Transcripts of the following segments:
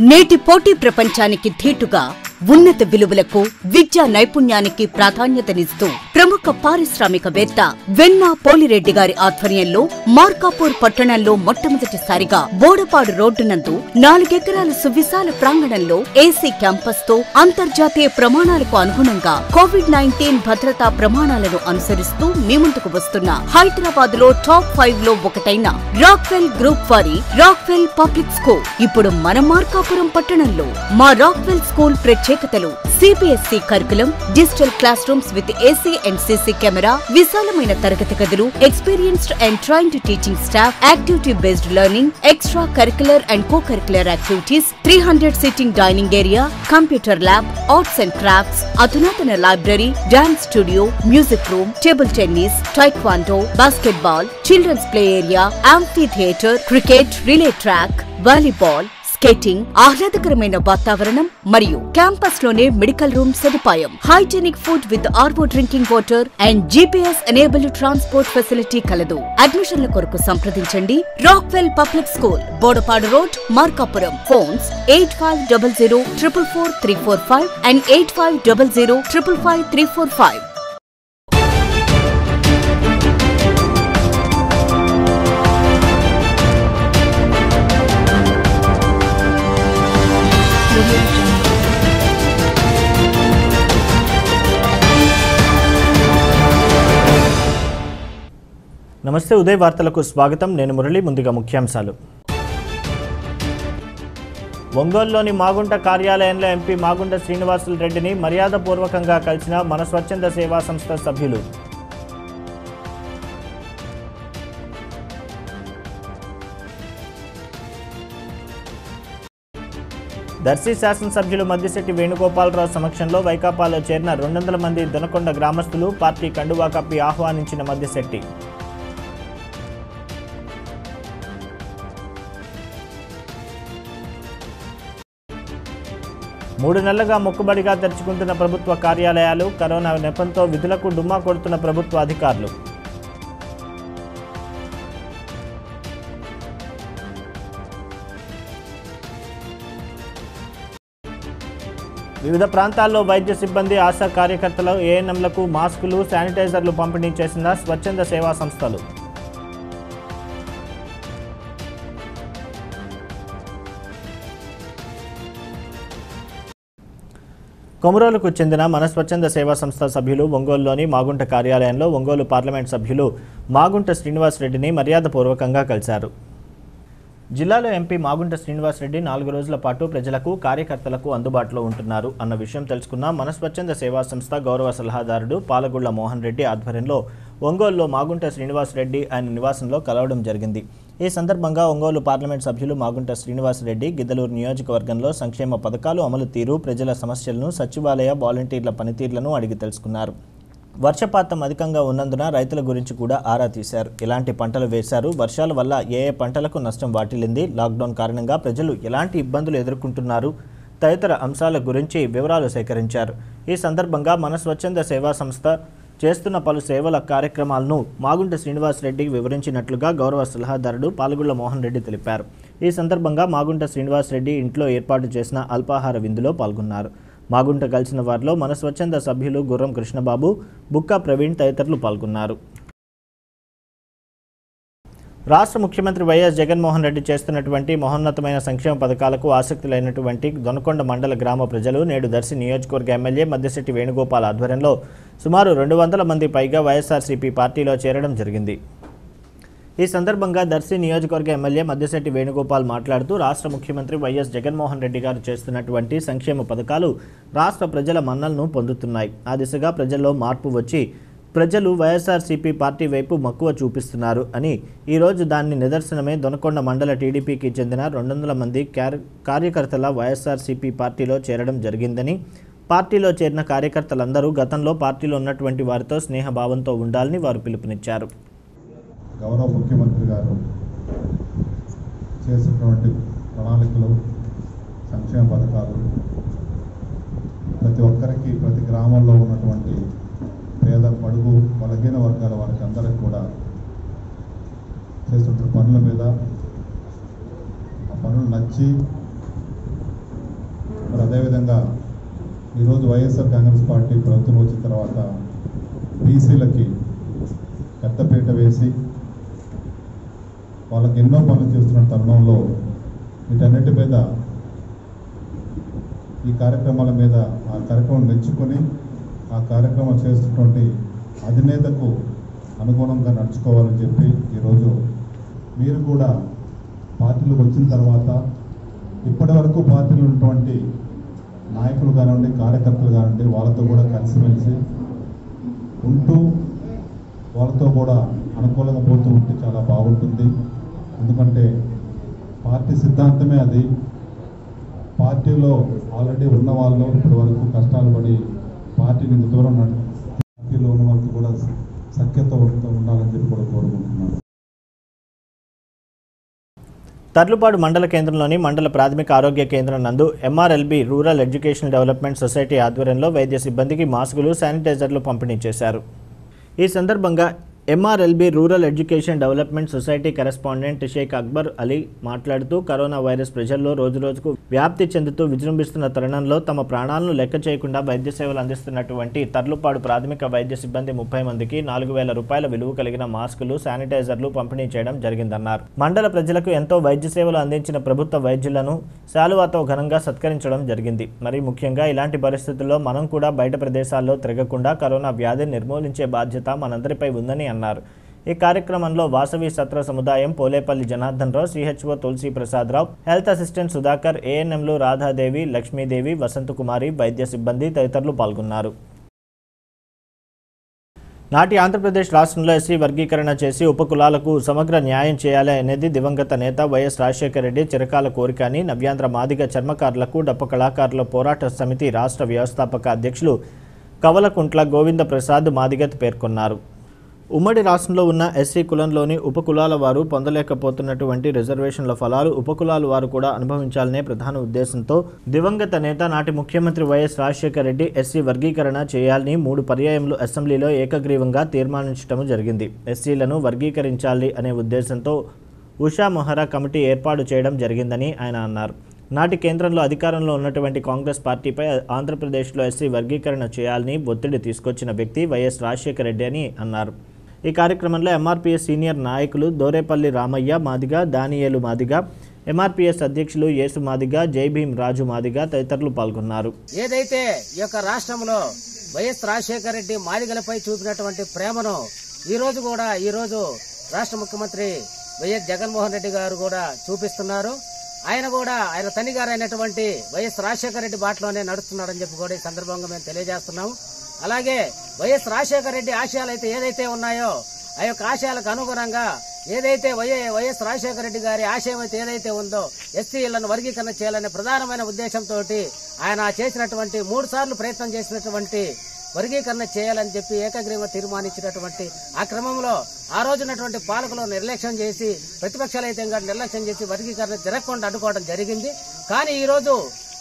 నేటి పోటీ ప్రపంచానికి ధీటుగా ఉన్నత విలువలకు విద్యా నైపుణ్యానికి ప్రాధాన్యతనిస్తూ ప్రముఖ పారిశ్రామికవేత్త వెన్నా పోలిరెడ్డి గారి ఆధ్వర్యంలో మార్కాపూర్ పట్టణంలో మొట్టమొదటిసారిగా బోడపాడు రోడ్డునందు నాలుగెకరాల సువిశాల ప్రాంగణంలో ఏసీ క్యాంపస్ తో అంతర్జాతీయ ప్రమాణాలకు అనుగుణంగా కోవిడ్ నైన్టీన్ భద్రతా ప్రమాణాలను అనుసరిస్తూ మీ ముందుకు వస్తున్న హైదరాబాద్ లో టాప్ ఫైవ్ లో ఒకటైన రాక్వెల్ గ్రూప్ వారి రాక్వెల్ పబ్లిక్ స్కూల్ ఇప్పుడు మన మార్కాపురం పట్టణంలో మా రాక్వెల్ స్కూల్ ప్రత్యేకతలు CBSE curriculum digital classrooms with AC and CC camera విశాలమైన తరగతి గదులు experienced and trained teaching staff activity based learning extra curricular and co curricular activities three hundred sitting dining area computer lab arts and crafts అధునాతన library dance studio music room table tennis taekwondo basketball children's play area amphi theatre cricket relay track volleyball skating ఆహ్లాదకరమైన వాతావరణం మరియు campus లోనే medical room సదుపాయం hygienic food with RO drinking water and GPS enable transport facility కలదు అడ్మిషన్ల కొరకు సంప్రదించండి Rockwell public school Bodapadu road Markapuram phones eight five double zero triple four three four five and eight five double zero triple five three four five నమస్తే ఉదయ్ వార్తలకు స్వాగతం నేను మురళి ముందుగా ముఖ్యాంశాలు ఒంగోలులోని మాగుంట కార్యాలయంలో ఎంపీ మాగుంట శ్రీనివాసులు రెడ్డిని మర్యాదపూర్వకంగా కలిసిన మన స్వచ్ఛంద సేవా సంస్థ సభ్యులు దర్శి శాసనసభ్యులు మద్దిశెట్టి వేణుగోపాలరావు సమక్షంలో వైకాపాలో చేరిన రెండు వందల మంది దొనకొండ గ్రామస్తులు పార్టీ కండువా కప్పి ఆహ్వానించిన మద్దిశెట్టి మూడు నెలలుగా మొక్కుబడిగా తెరుచుకుంటున్న ప్రభుత్వ కార్యాలయాలు కరోనా నెపంతో విధులకు డుమ్మా కొడుతున్న ప్రభుత్వ అధికారులు వివిధ ప్రాంతాల్లో వైద్య సిబ్బంది ఆశా కార్యకర్తలు ఏఎన్ఎంలకు మాస్కులు శానిటైజర్లు పంపిణీ చేసిన స్వచ్ఛంద సేవా సంస్థలు కొమరోలుకు చెందిన మన స్వచ్ఛంద సేవా సంస్థ సభ్యులు ఒంగోలులోని మాగుంట కార్యాలయంలో ఒంగోలు పార్లమెంట్ సభ్యులు మాగుంట శ్రీనివాసరెడ్డిని మర్యాదపూర్వకంగా కలిశారు జిల్లాలో ఎంపీ మాగుంట శ్రీనివాసరెడ్డి నాలుగు రోజుల పాటు ప్రజలకు కార్యకర్తలకు అందుబాటులో ఉంటున్నారు అన్న విషయం తెలుసుకున్న మన స్వచ్ఛంద సేవా సంస్థ గౌరవ సలహాదారుడు పాలగుళ్ల మోహన్ రెడ్డి ఆధ్వర్యంలో ఒంగోలులో మాగుంట శ్రీనివాసరెడ్డి ఆయన నివాసంలో కలవడం జరిగింది ఈ సందర్భంగా ఒంగోలు పార్లమెంట్ సభ్యులు మాగుంట శ్రీనివాసరెడ్డి గిద్దలూరు నియోజకవర్గంలో సంక్షేమ పథకాలు అమలు తీరు ప్రజల సమస్యలను సచివాలయ వాలంటీర్ల పనితీరులను అడిగి తెలుసుకున్నారు వర్షపాతం అధికంగా ఉన్నందున రైతుల గురించి కూడా ఆరా తీశారు ఎలాంటి పంటలు వేశారు వర్షాల వల్ల ఏ ఏ పంటలకు నష్టం వాటిల్లింది లాక్డౌన్ కారణంగా ప్రజలు ఎలాంటి ఇబ్బందులు ఎదుర్కొంటున్నారు తదితర అంశాల గురించి వివరాలు సేకరించారు ఈ సందర్భంగా మన స్వచ్ఛంద సేవా సంస్థ చేస్తున్న పలు సేవల కార్యక్రమాలను మాగుంట శ్రీనివాసరెడ్డి వివరించినట్లుగా గౌరవ సలహాదారుడు పాల్గొళ్ల మోహన్ రెడ్డి తెలిపారు ఈ సందర్భంగా మాగుంట శ్రీనివాసరెడ్డి ఇంట్లో ఏర్పాటు చేసిన అల్పాహార విందులో పాల్గొన్నారు మాగుంట కలిసిన వారిలో మన స్వచ్ఛంద సభ్యులు గుర్రం కృష్ణబాబు బుక్కా ప్రవీణ్ తదితరులు పాల్గొన్నారు రాష్ట్ర ముఖ్యమంత్రి వైఎస్ జగన్మోహన్ రెడ్డి చేస్తున్నటువంటి మహోన్నతమైన సంక్షేమ పథకాలకు ఆసక్తులైనటువంటి దొనకొండ మండల గ్రామ ప్రజలు నేడు దర్శి నియోజకవర్గ ఎమ్మెల్యే మద్దిశెట్టి వేణుగోపాల్ ఆధ్వర్యంలో సుమారు రెండు వందల మంది పైగా వైఎస్ఆర్సీపీ పార్టీలో చేరడం జరిగింది ఈ సందర్భంగా దర్శి నియోజకవర్గ ఎమ్మెల్యే మద్దిశెట్టి వేణుగోపాల్ మాట్లాడుతూ రాష్ట్ర ముఖ్యమంత్రి వైఎస్ జగన్మోహన్ రెడ్డి గారు చేస్తున్నటువంటి సంక్షేమ పథకాలు రాష్ట్ర ప్రజల మన్నలను పొందుతున్నాయి ఆ దిశగా ప్రజల్లో మార్పు వచ్చి ప్రజలు వైఎస్ఆర్సీపీ పార్టీ వైపు మక్కువ చూపిస్తున్నారు అని ఈరోజు దాన్ని నిదర్శనమే దొనకొండ మండల టీడీపీకి చెందిన రెండు వందల మంది క్యార్ కార్యకర్తల వైఎస్ఆర్సీపీ పార్టీలో చేరడం జరిగిందని పార్టీలో చేరిన కార్యకర్తలందరూ గతంలో పార్టీలో ఉన్నటువంటి వారితో స్నేహభావంతో ఉండాలని వారు పిలుపునిచ్చారు గౌరవ ముఖ్యమంత్రి గారు చేసినటువంటి ప్రణాళికలు సంక్షేమ పథకాలు ప్రతి ఒక్కరికి ప్రతి గ్రామంలో ఉన్నటువంటి పేద పడుగు బలహీన వర్గాల వారికి అందరికి కూడా చేస్తున్న పనుల మీద ఆ పనులు నచ్చి మరి అదేవిధంగా ఈరోజు వైఎస్ఆర్ కాంగ్రెస్ పార్టీ ప్రభుత్వం వచ్చిన తర్వాత బీసీలకి పెద్దపీట వేసి వాళ్ళకి ఎన్నో పనులు చేస్తున్న తరుణంలో వీటన్నిటి మీద ఈ కార్యక్రమాల మీద ఆ కార్యక్రమం మెచ్చుకొని ఆ కార్యక్రమం చేస్తున్నటువంటి అధినేతకు అనుగుణంగా నడుచుకోవాలని చెప్పి ఈరోజు మీరు కూడా పార్టీలకు వచ్చిన తర్వాత ఇప్పటి వరకు పార్టీలో ఉన్నటువంటి నాయకులు కానివ్వండి కార్యకర్తలు కానివ్వండి వాళ్ళతో కూడా కలిసిమెలిసి ఉంటూ వాళ్ళతో కూడా అనుకూలంగా పోతూ ఉంటే చాలా బాగుంటుంది ఎందుకంటే పార్టీ సిద్ధాంతమే అది పార్టీలో ఆల్రెడీ ఉన్న వాళ్ళు ఇప్పటి వరకు కష్టాలు పడి పార్టీని ఇంత దూరం నడు పార్టీలో ఉన్న వాళ్ళతో కూడా సఖ్యత ఉండాలని చెప్పి కూడా కోరుకుంటున్నాను తర్లుపాడు మండల కేంద్రంలోని మండల ప్రాథమిక ఆరోగ్య కేంద్రం నందు MRLB rural educational development society ఆధ్వర్యంలో వైద్య సిబ్బందికి మాస్కులు శానిటైజర్లు పంపిణీ చేశారు ఈ సందర్భంగా MRLB rural education development society correspondent Sheikh Akbar Ali మాట్లాడుతూ కరోనా వైరస్ ప్రజల్లో రోజురోజుకు వ్యాప్తి చెందుతూ విజృంభిస్తున్న తరుణంలో తమ ప్రాణాలను లెక్క చేయకుండా వైద్య సేవలు అందిస్తున్నటువంటి తర్లుపాడు ప్రాథమిక వైద్య సిబ్బంది ముప్పై మందికి నాలుగు వేల రూపాయల విలువ కలిగిన మాస్కులు శానిటైజర్లు పంపిణీ చేయడం జరిగిందన్నారు మండల ప్రజలకు ఎంతో వైద్య సేవలు అందించిన ప్రభుత్వ వైద్యులను శాలువాతో ఘనంగా సత్కరించడం జరిగింది మరి ముఖ్యంగా ఇలాంటి పరిస్థితుల్లో మనం కూడా బయట ప్రదేశాల్లో తిరగకుండా కరోనా వ్యాధిని నిర్మూలించే బాధ్యత మనందరిపై ఉందని అన్నారు ఈ కార్యక్రమంలో వాసవి సత్ర సముదాయం Polepalli Janardhan Rao CHO Tulasi Prasadarao health assistant Sudhakar ఏఎన్ఎంలు రాధాదేవి లక్ష్మీదేవి వసంతకుమారి వైద్య సిబ్బంది తదితరులు పాల్గొన్నారు నాటి ఆంధ్రప్రదేశ్ రాష్ట్రంలో ఎస్సీ వర్గీకరణ చేసి ఉపకులాలకు సమగ్ర న్యాయం చేయాలి అనేది దివంగత నేత వైఎస్ రాజశేఖర రెడ్డి చిరకాల కోరిక అని నవ్యాంధ్ర మాదిగ చర్మకారులకు డప్పు కళాకారుల పోరాట సమితి రాష్ట్ర వ్యవస్థాపక అధ్యక్షులు కవలకుంట్ల గోవింద ప్రసాద్ మాదిగత్ పేర్కొన్నారు ఉమ్మడి రాష్ట్రంలో ఉన్న ఎస్సీ కులంలోని ఉపకులాల వారు పొందలేకపోతున్నటువంటి రిజర్వేషన్ల ఫలాలు ఉపకులాల వారు కూడా అనుభవించాలనే ప్రధాన ఉద్దేశంతో దివంగత నేత నాటి ముఖ్యమంత్రి వైఎస్ రాజశేఖర రెడ్డి ఎస్సీ వర్గీకరణ చేయాలని మూడు పర్యాయములు అసెంబ్లీలో ఏకగ్రీవంగా తీర్మానించడం జరిగింది ఎస్సీలను వర్గీకరించాలి అనే ఉద్దేశంతో ఉషా మొహరా కమిటీ ఏర్పాటు చేయడం జరిగిందని ఆయన అన్నారు నాటి కేంద్రంలో అధికారంలో ఉన్నటువంటి కాంగ్రెస్ పార్టీపై ఆంధ్రప్రదేశ్లో ఎస్సీ వర్గీకరణ చేయాలని ఒత్తిడి తీసుకొచ్చిన వ్యక్తి వైఎస్ రాజశేఖర రెడ్డి అని అన్నారు ఈ కార్యక్రమంలో ఎంఆర్పీఎస్ సీనియర్ నాయకులు దోరేపల్లి రామయ్య మాదిగ దానియేలు మాదిగ ఎంఆర్పీఎస్ అధ్యక్షులు యేసు మాదిగ జై భీం రాజు మాదిగ తదితరులు పాల్గొన్నారు ఏదైతే ఈ యొక్క రాష్ట్రంలో వైఎస్ రాజశేఖర రెడ్డి మాదిగలపై చూపినటువంటి ప్రేమను ఈ రోజు కూడా ఈ రోజు రాష్ట్ర ముఖ్యమంత్రి వైఎస్ జగన్మోహన్ రెడ్డి గారు కూడా చూపిస్తున్నారు ఆయన కూడా ఆయన తల్లి గారు అయినటువంటి వైఎస్ రాజశేఖర రెడ్డి బాటలోనే నడుస్తున్నాడని చెప్పి కూడా ఈ సందర్భంగా మేము తెలియజేస్తున్నాము అలాగే వైఎస్ రాజశేఖర రెడ్డి ఆశయాలు అయితే ఏదైతే ఉన్నాయో ఆ యొక్క ఆశయాలకు అనుగుణంగా ఏదైతే వైఎ వైఎస్ రాజశేఖర రెడ్డి గారి ఆశయం అయితే ఏదైతే ఉందో ఎస్సీలను వర్గీకరణ చేయాలనే ప్రధానమైన ఉద్దేశంతో ఆయన చేసినటువంటి మూడు సార్లు ప్రయత్నం చేసినటువంటి వర్గీకరణ చేయాలని చెప్పి ఏకగ్రీవంగా తీర్మానించినటువంటి ఆ క్రమంలో ఆ రోజున్నటువంటి పాలకులు నిర్లక్ష్యం చేసి ప్రతిపక్షాలు అయితే ఇంకా నిర్లక్ష్యం చేసి వర్గీకరణ జరగకుండా అడ్డుకోవడం జరిగింది కానీ ఈ రోజు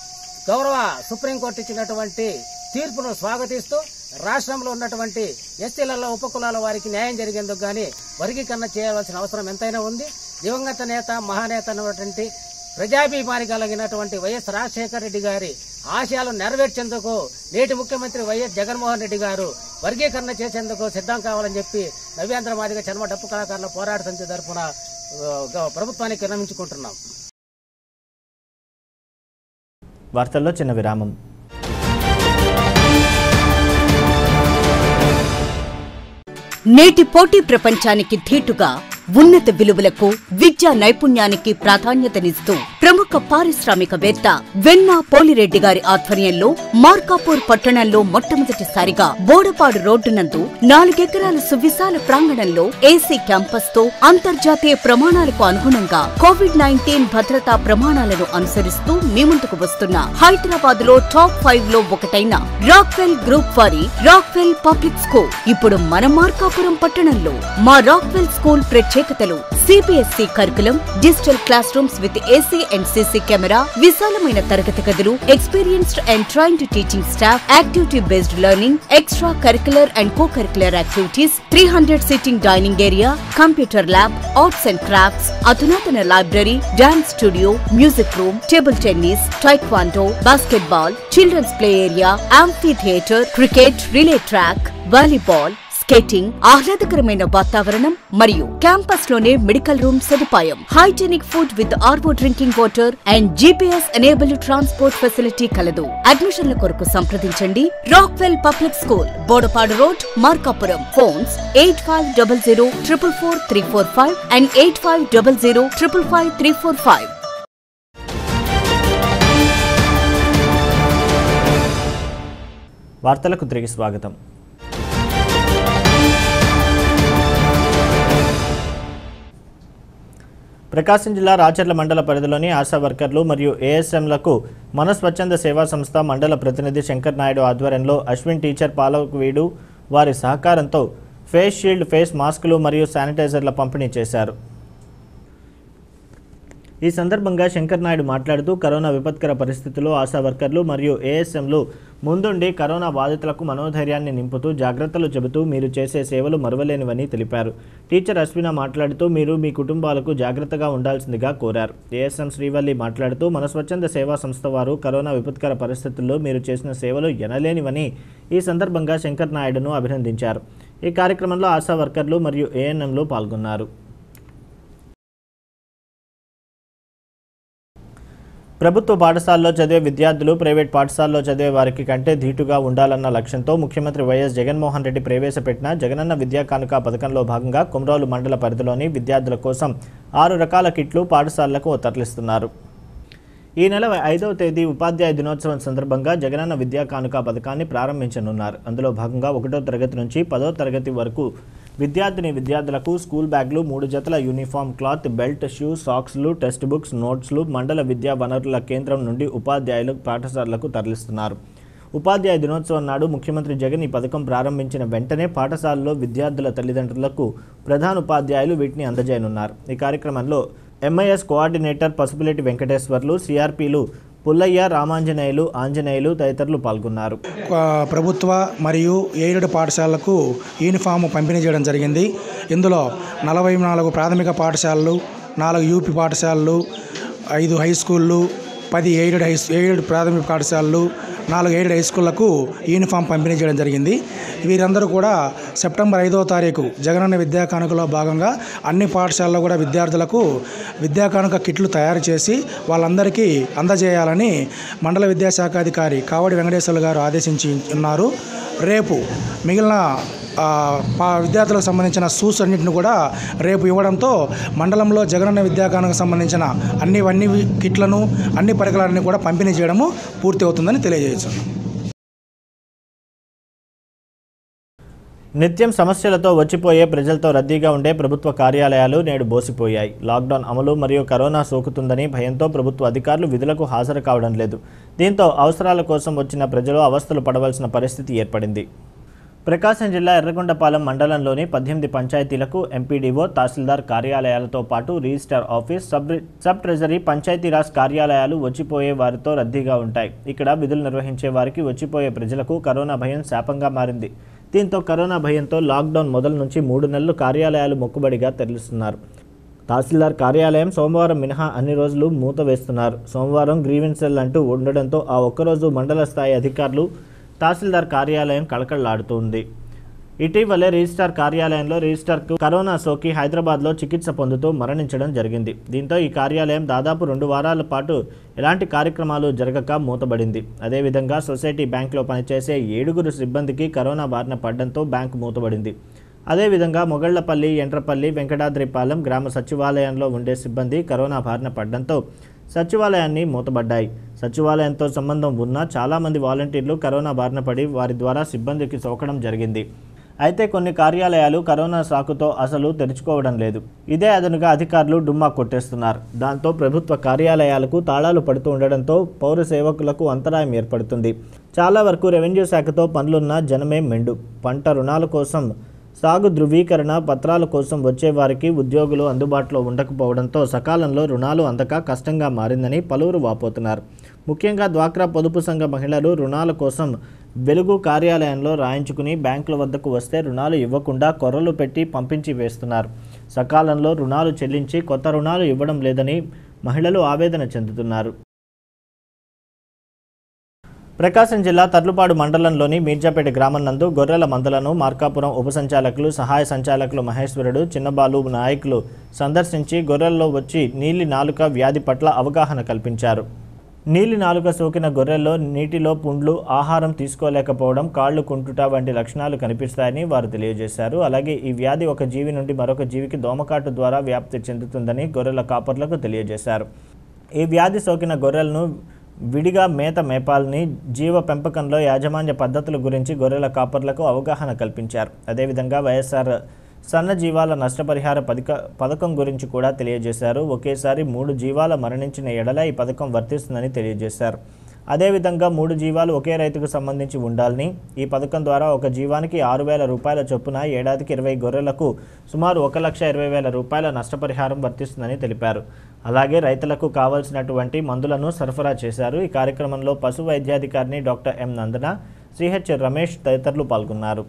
గౌరవ సుప్రీంకోర్టు ఇచ్చినటువంటి తీర్పును స్వాగతిస్తూ రాష్ట్రంలో ఉన్నటువంటి ఎస్టీలలో ఉపకులాల వారికి న్యాయం జరిగేందుకు గాని వర్గీకరణ చేయవలసిన అవసరం ఎంతైనా ఉంది దివంగత నేత మహానేత అన్నటువంటి ప్రజాభిమాని కలిగినటువంటి వైఎస్ రాజశేఖర రెడ్డి గారి ఆశయాలు నెరవేర్చేందుకు నేటి ముఖ్యమంత్రి వైఎస్ జగన్మోహన్ రెడ్డి గారు వర్గీకరణ చేసేందుకు సిద్ధం కావాలని చెప్పి నవ్యాంధ్ర మాదిగ చర్మ డప్పు కళాకారుల పోరాట సమితి తరఫున ఆ, ప్రభుత్వానికి విరమించుకుంటున్నాం వార్తల్లో చిన్న విరామం నేటి పోటీ ప్రపంచానికి ధీటుగా ఉన్నత విలువలకు విద్యా నైపుణ్యానికి ప్రాధాన్యతనిస్తూ ప్రముఖ పారిశ్రామికవేత్త వెన్నా పోలిరెడ్డి గారి ఆధ్వర్యంలో మార్కాపూర్ పట్టణంలో మొట్టమొదటిసారిగా బోడపాడు రోడ్డు నందు నాలుగెకరాల సువిశాల ప్రాంగణంలో ఏసీ క్యాంపస్ తో అంతర్జాతీయ ప్రమాణాలకు అనుగుణంగా కోవిడ్ నైన్టీన్ భద్రతా ప్రమాణాలను అనుసరిస్తూ మీ ముందుకు వస్తున్న హైదరాబాద్ లో టాప్ ఫైవ్ లో ఒకటైన రాక్వెల్ గ్రూప్ వారి రాక్వెల్ పబ్లిక్ స్కూల్ ఇప్పుడు మన మార్కాపురం పట్టణంలో మా రాక్వెల్ స్కూల్ ప్రత్యేకతలు CBSE curriculum digital classrooms with AC and and CC camera విశాలమైన తరగతి గదులు experienced and trained teaching staff activity based learning extra curricular and co curricular activities three hundred sitting dining area computer lab arts and crafts అధునాతన library dance studio music room table tennis taekwondo basketball children's play area amphi theatre cricket relay track volleyball skating ఆహ్లాదకరమైన వాతావరణం మరియు campus లోనే medical room సదుపాయం hygienic food with RO drinking water and GPS enabled transport facility కలదు అడ్మిషన్ల కొరకు సంప్రదించండి Rockwell public school Bodapadu road Markapuram phones eight five double zero triple four three four five and eight five double zero triple five three four five వార్తలకు తిరిగి స్వాగతం ప్రకాశం జిల్లా రాచర్ల మండల పరిధిలోని ఆశా వర్కర్లు మరియు ఏఎస్ఎంలకు మన స్వచ్ఛంద సేవా సంస్థ మండల ప్రతినిధి శంకర్ నాయుడు ఆధ్వర్యంలో అశ్విన్ టీచర్ పాలవీడు వారి సహకారంతో ఫేస్ షీల్డ్ ఫేస్ మాస్కులు మరియు శానిటైజర్ల పంపిణీ చేశారు ఈ సందర్భంగా శంకర్ నాయుడు మాట్లాడుతూ కరోనా విపత్కర పరిస్థితుల్లో ఆశా వర్కర్లు మరియు ఏఎస్ఎంలు ముందుండి కరోనా బాధితులకు మనోధైర్యాన్ని నింపుతూ జాగ్రత్తలు చెబుతూ మీరు చేసే సేవలు మరువలేనివని తెలిపారు టీచర్ అశ్విన మాట్లాడుతూ మీరు మీ కుటుంబాలకు జాగ్రత్తగా ఉండాల్సిందిగా కోరారు ఏఎస్ఎం శ్రీవల్లి మాట్లాడుతూ మన స్వచ్ఛంద సేవా సంస్థ వారు కరోనా విపత్కర పరిస్థితుల్లో మీరు చేసిన సేవలు ఎనలేనివని ఈ సందర్భంగా శంకర్ నాయుడును అభినందించారు ఈ కార్యక్రమంలో ఆశా వర్కర్లు మరియు ఏఎన్ఎంలు పాల్గొన్నారు ప్రభుత్వ పాఠశాలలో చదివే విద్యార్థులు ప్రైవేట్ పాఠశాలలో చదివే వారికి కంటే ధీటుగా ఉండాలన్న లక్ష్యంతో ముఖ్యమంత్రి వైఎస్ జగన్మోహన్ రెడ్డి ప్రవేశపెట్టిన జగనన్న విద్యా కానుక పథకంలో భాగంగా కుమ్రోలు మండల పరిధిలోని విద్యార్థుల కోసం ఆరు రకాల కిట్లు పాఠశాలలకు తరలిస్తున్నారు ఈ నెల ఐదవ తేదీ ఉపాధ్యాయ దినోత్సవం సందర్భంగా జగనన్న విద్యా కానుక పథకాన్ని ప్రారంభించనున్నారు అందులో భాగంగా ఒకటో తరగతి నుంచి పదో తరగతి వరకు విద్యార్థిని విద్యార్థులకు స్కూల్ బ్యాగ్లు మూడు జతల యూనిఫామ్ క్లాత్ బెల్ట్ షూ సాక్స్లు టెక్స్ట్ బుక్స్ నోట్స్లు మండల విద్యా వనరుల కేంద్రం నుండి ఉపాధ్యాయులు పాఠశాలలకు తరలిస్తున్నారు ఉపాధ్యాయ దినోత్సవం నాడు ముఖ్యమంత్రి జగన్ ఈ పథకం ప్రారంభించిన వెంటనే పాఠశాలలో విద్యార్థుల తల్లిదండ్రులకు ప్రధాన ఉపాధ్యాయులు వీటిని అందజేయనున్నారు ఈ కార్యక్రమంలో ఎంఐఎస్ కోఆర్డినేటర్ పసుపులేటి వెంకటేశ్వర్లు సిఆర్పీలు పుల్లయ్య రామాంజనేయులు ఆంజనేయులు తదితరులు పాల్గొన్నారు ఆ, ప్రభుత్వ మరియు ఎయిడెడ్ పాఠశాలలకు యూనిఫామ్ పంపిణీ చేయడం జరిగింది ఇందులో నలభై నాలుగు ప్రాథమిక పాఠశాలలు నాలుగు యూపీ పాఠశాలలు ఐదు హై స్కూళ్ళు పది ఎయిడెడ్ హై ఎయిడెడ్ ప్రాథమిక పాఠశాలలు నాలుగు ఎయిడెడ్ హై స్కూళ్లకు యూనిఫామ్ పంపిణీ చేయడం జరిగింది వీరందరూ కూడా సెప్టెంబర్ ఐదవ తారీఖు జగనన్న విద్యా కానుకలో భాగంగా అన్ని పాఠశాలలో కూడా విద్యార్థులకు విద్యా కానుక కిట్లు తయారు చేసి వాళ్ళందరికీ అందజేయాలని మండల విద్యాశాఖాధికారి కావడి వెంకటేశ్వర్లు గారు ఆదేశించి ఉన్నారు రేపు మిగిలిన ఆ, పా విద్యార్థులకు సంబంధించిన షూస్ అన్నింటిని కూడా రేపు ఇవ్వడంతో మండలంలో జగనన్న విద్యాకానికి సంబంధించిన అన్ని అన్ని కిట్లను అన్ని పరికరాలన్నీ కూడా పంపిణీ చేయడము పూర్తి అవుతుందని తెలియజేయచ్చు నిత్యం సమస్యలతో వచ్చిపోయే ప్రజలతో రద్దీగా ఉండే ప్రభుత్వ కార్యాలయాలు నేడు బోసిపోయాయి లాక్డౌన్ అమలు మరియు కరోనా సోకుతుందని భయంతో ప్రభుత్వ అధికారులు విధులకు హాజరు కావడం లేదు దీంతో అవసరాల కోసం వచ్చిన ప్రజలు అవస్థలు పడవలసిన పరిస్థితి ఏర్పడింది ప్రకాశం జిల్లా ఎర్రగొండపాలెం మండలంలోని పద్దెనిమిది పంచాయతీలకు ఎంపీడీఓ తహసీల్దార్ కార్యాలయాలతో పాటు registrar office sub sub treasury Panchayat Raj కార్యాలయాలు వచ్చిపోయే వారితో రద్దీగా ఉంటాయి ఇక్కడ విధులు నిర్వహించే వారికి వచ్చిపోయే ప్రజలకు కరోనా భయం శాపంగా మారింది దీంతో కరోనా భయంతో లాక్డౌన్ మొదలు నుంచి మూడు నెలలు కార్యాలయాలు మొక్కుబడిగా తెరుస్తున్నారు తహసీల్దార్ కార్యాలయం సోమవారం మినహా అన్ని రోజులు మూత వేస్తున్నారు సోమవారం గ్రీవెన్సెల్ అంటూ ఉండడంతో ఆ ఒక్కరోజు మండల స్థాయి అధికారులు తహసీల్దార్ కార్యాలయం కళకళలాడుతుంది ఇటీవలే రిజిస్టార్ కార్యాలయంలో రిజిస్టార్కు కరోనా సోకి హైదరాబాద్లో చికిత్స పొందుతూ మరణించడం జరిగింది దీంతో ఈ కార్యాలయం దాదాపు రెండు వారాల పాటు ఎలాంటి కార్యక్రమాలు జరగక మూతబడింది అదేవిధంగా సొసైటీ బ్యాంక్లో పనిచేసే ఏడుగురు సిబ్బందికి కరోనా బారిన పడడంతో బ్యాంకు మూతబడింది అదేవిధంగా మొగళ్లపల్లి ఎంట్రపల్లి వెంకటాద్రిపాలెం గ్రామ సచివాలయంలో ఉండే సిబ్బంది కరోనా బారిన పడడంతో సచివాలయాన్ని మూతబడ్డాయి సచివాలయంతో సంబంధం ఉన్న చాలామంది వాలంటీర్లు కరోనా బారిన పడి వారి ద్వారా సిబ్బందికి సోకడం జరిగింది అయితే కొన్ని కార్యాలయాలు కరోనా సాకుతో అసలు తెరుచుకోవడం లేదు ఇదే అదనుగా అధికారులు డుమ్మా కొట్టేస్తున్నారు దాంతో ప్రభుత్వ కార్యాలయాలకు తాళాలు పడుతూ ఉండడంతో పౌర సేవకులకు అంతరాయం ఏర్పడుతుంది చాలా వరకు రెవెన్యూ శాఖతో పనులున్న జనమే మెండు పంట రుణాల కోసం సాగు ధృవీకరణ పత్రాల కోసం వచ్చే వారికి ఉద్యోగులు అందుబాటులో ఉండకపోవడంతో సకాలంలో రుణాలు అందక కష్టంగా మారిందని పలువురు వాపోతున్నారు ముఖ్యంగా డ్వాక్రా పొదుపు సంఘ మహిళలు రుణాల కోసం వెలుగు కార్యాలయంలో రాయించుకుని బ్యాంకుల వద్దకు వస్తే రుణాలు ఇవ్వకుండా కొర్రలు పెట్టి పంపించి వేస్తున్నారు సకాలంలో రుణాలు చెల్లించి కొత్త రుణాలు ఇవ్వడం లేదని మహిళలు ఆవేదన చెందుతున్నారు ప్రకాశం జిల్లా తర్లుపాడు మండలంలోని మీర్జాపేట గ్రామం నందు గొర్రెల మందలను మార్కాపురం ఉప సంచాలకులు సహాయ సంచాలకులు మహేశ్వరుడు చిన్నబాలు నాయకులు సందర్శించి గొర్రెల్లో వచ్చి నీలి నాలుక వ్యాధి పట్ల అవగాహన కల్పించారు నీలి నాలుక సోకిన గొర్రెల్లో నీటిలో పుండ్లు ఆహారం తీసుకోలేకపోవడం కాళ్ళు కుంటుట వంటి లక్షణాలు కనిపిస్తాయని వారు తెలియజేశారు అలాగే ఈ వ్యాధి ఒక జీవి నుండి మరొక జీవికి దోమకాటు ద్వారా వ్యాప్తి చెందుతుందని గొర్రెల కాపర్లకు తెలియజేశారు ఈ వ్యాధి సోకిన గొర్రెలను విడిగా మేత మేపాలని జీవ పెంపకంలో యాజమాన్య పద్ధతుల గురించి గొర్రెల కాపర్లకు అవగాహన కల్పించారు అదేవిధంగా వైఎస్ఆర్ సన్న జీవాల నష్టపరిహార పథక పథకం గురించి కూడా తెలియజేశారు ఒకేసారి మూడు జీవాల మరణించిన ఎడల ఈ పథకం వర్తిస్తుందని తెలియజేశారు అదేవిధంగా మూడు జీవాలు ఒకే రైతుకు సంబంధించి ఉండాలని ఈ పథకం ద్వారా ఒక జీవానికి ఆరు వేల రూపాయల చొప్పున ఏడాదికి ఇరవై గొర్రెలకు సుమారు ఒక లక్ష ఇరవై వేల రూపాయల నష్టపరిహారం వర్తిస్తుందని తెలిపారు అలాగే రైతులకు కావాల్సినటువంటి మందులను సరఫరా చేశారు ఈ కార్యక్రమంలో పశు వైద్యాధికారిని doctor M Nandana CH Ramesh తదితరులు పాల్గొన్నారు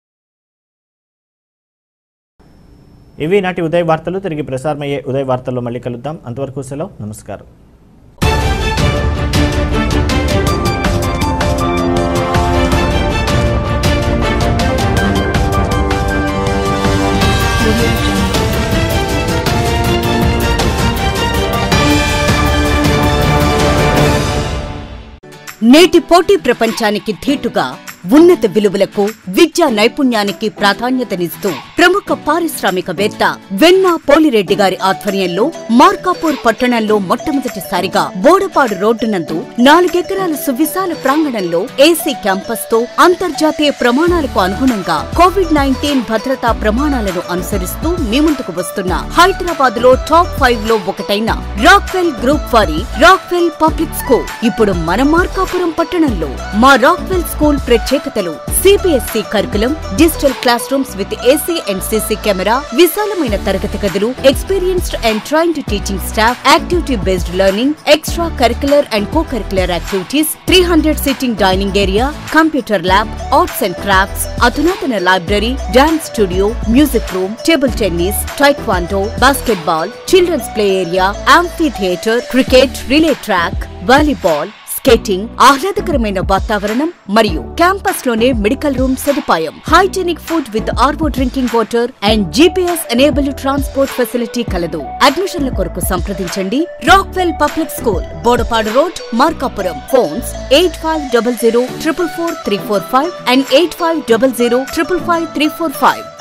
ఇవి నాటి ఉదయ్ వార్తలు తిరిగి ప్రసారమయ్యే ఉదయ్ వార్తల్లో మళ్ళీ కలుద్దాం అంతవరకు సెలవు నమస్కారం నేటి పోటీ ప్రపంచానికి ధీటుగా ఉన్నత విలువలకు విద్యా నైపుణ్యానికి ప్రాధాన్యతనిస్తూ ప్రముఖ పారిశ్రామికవేత్త వెన్నా పోలిరెడ్డి గారి ఆధ్వర్యంలో మార్కాపూర్ పట్టణంలో మొట్టమొదటిసారిగా బోడపాడు రోడ్డు నందు నాలుగెకరాల సువిశాల ప్రాంగణంలో ఏసీ క్యాంపస్ తో అంతర్జాతీయ ప్రమాణాలకు అనుగుణంగా కోవిడ్ నైన్టీన్ భద్రతా ప్రమాణాలను అనుసరిస్తూ మీ ముందుకు వస్తున్న హైదరాబాద్ లో టాప్ ఫైవ్ లో ఒకటైన రాక్వెల్ గ్రూప్ వారి రాక్వెల్ పబ్లిక్ స్కూల్ ఇప్పుడు మన మార్కాపురం పట్టణంలో మా రాక్వెల్ స్కూల్ ప్రత్యేకతలు CBSE curriculum digital classrooms with AC and CC camera విశాలమైన తరగతి గదులు experienced and trained teaching staff activity based learning extra curricular and co curricular activities three hundred sitting dining area computer lab arts and crafts అధునాతన library dance studio music room table tennis taekwondo basketball children's play area amphi theatre cricket relay track volleyball skating ఆహ్లాదకరమైన వాతావరణం మరియు campus లోనే medical room సదుపాయం hygienic food with RO drinking water and GPS enable transport facility కలదు అడ్మిషన్ల కొరకు సంప్రదించండి Rockwell public school Bodapadu road Markapuram phones eight five double zero triple four three four five and eight five double zero triple five three four five